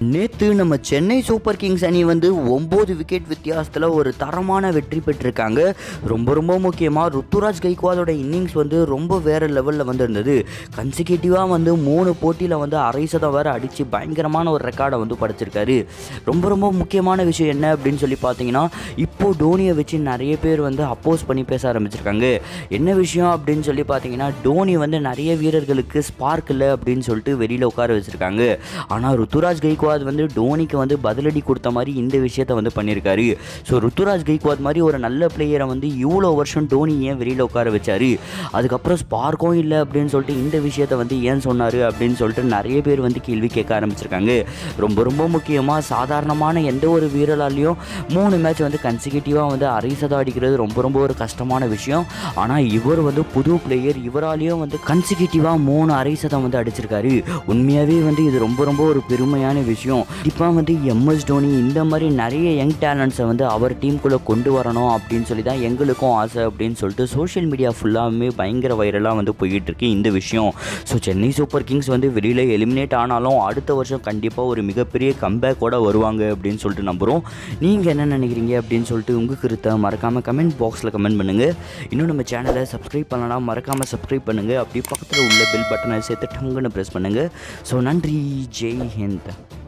நேற்று நம்ம Chennai super Kings அணி வந்து ஒம்பது விக்கெட் வித்தியாசத்தில் ஒரு தரமான வெற்றி பெற்றிருக்காங்க ரொம்ப ரொம்ப முக்கியமாக ருத்துராஜ் கைக்வாதோட இன்னிங்ஸ் வந்து ரொம்ப வேறு லெவலில் வந்து இருந்தது கன்சிக்யூட்டிவாக வந்து மூணு போட்டியில் வந்து அரை சதம் வேறு அடித்து பயங்கரமான ஒரு ரெக்கார்டை வந்து படைச்சிருக்காரு ரொம்ப ரொம்ப முக்கியமான விஷயம் என்ன அப்படின்னு சொல்லி பார்த்தீங்கன்னா இப்போது டோனியை வச்சு நிறைய பேர் வந்து அப்போஸ் பண்ணி பேச ஆரம்பிச்சிருக்காங்க என்ன விஷயம் அப்படின்னு சொல்லி பார்த்தீங்கன்னா டோனி வந்து நிறைய வீரர்களுக்கு ஸ்பார்க் இல்லை அப்படின்னு சொல்லிட்டு வெளியில் உட்கார வச்சுருக்காங்க ஆனால் ருத்துராஜ் கைக்வாத் வந்து டோனிக்கு வந்து பதிலடி கொடுத்த மாதிரி இந்த விஷயத்த வந்து பண்ணியிருக்காரு ஸோ ருத்துராஜ் கைக்வாத் மாதிரி ஒரு நல்ல பிளேயரை வந்து இவ்வளோ வருஷம் டோனி ஏன் வெளியில் உட்கார வச்சாரு அதுக்கப்புறம் ஸ்பார்க்கும் இல்லை அப்படின்னு சொல்லிட்டு இந்த விஷயத்த வந்து ஏன் சொன்னார் அப்படின்னு சொல்லிட்டு நிறைய பேர் வந்து கேள்வி கேட்க ஆரம்பிச்சிருக்காங்க ரொம்ப ரொம்ப முக்கியமாக சாதாரணமான எந்த ஒரு வீரராலையும் மூணு மேட்ச் வந்து கன்சிக்யூட்டிவாக வந்து அரை சதம் அடிக்கிறது ரொம்ப ரொம்ப ஒரு கஷ்டமான விஷயம் ஆனால் இவர் வந்து புது பிளேயர் இவராலையும் வந்து கன்சிக்யூட்டிவாக மூணு அரை சதம் வந்து அடிச்சிருக்காரு உண்மையாகவே வந்து இது ரொம்ப ரொம்ப ஒரு பெருமையான விஷயம் இப்போ வந்து எம்எஸ் டோனி இந்த மாதிரி நிறைய யங் டேலண்ட்ஸை வந்து அவர் டீமுக்குள்ளே கொண்டு வரணும் அப்படின்னு சொல்லி தான் எங்களுக்கும் ஆசை அப்படின்னு சொல்லிட்டு சோஷியல் மீடியா ஃபுல்லாகவே பயங்கர வைரலாக வந்து போய்கிட்டு இருக்கு இந்த விஷயம் ஸோ சென்னை சூப்பர் கிங்ஸ் வந்து வெளியில் எலிமினேட் ஆனாலும் அடுத்த வருஷம் கண்டிப்பாக ஒரு மிகப்பெரிய கம்பேக்கோட வருவாங்க அப்படின்னு சொல்லிட்டு நம்புகிறோம் நீங்கள் என்ன நினைக்கிறீங்க அப்படின்னு சொல்லிட்டு உங்கள் கருத்தை மறக்காமல் கமெண்ட் பாக்ஸில் கமெண்ட் பண்ணுங்கள் இன்னும் நம்ம சேனலை சப்ஸ்கிரைப் பண்ணலாம் மறக்காமல் சப்ஸ்கிரைப் பண்ணுங்கள் அப்படியே பக்கத்தில் உள்ள பெல் பட்டனை சேர்த்து டங்குன்னு ப்ரெஸ் பண்ணுங்கள் ஸோ நன்றி ஜெய் ஹிந்த்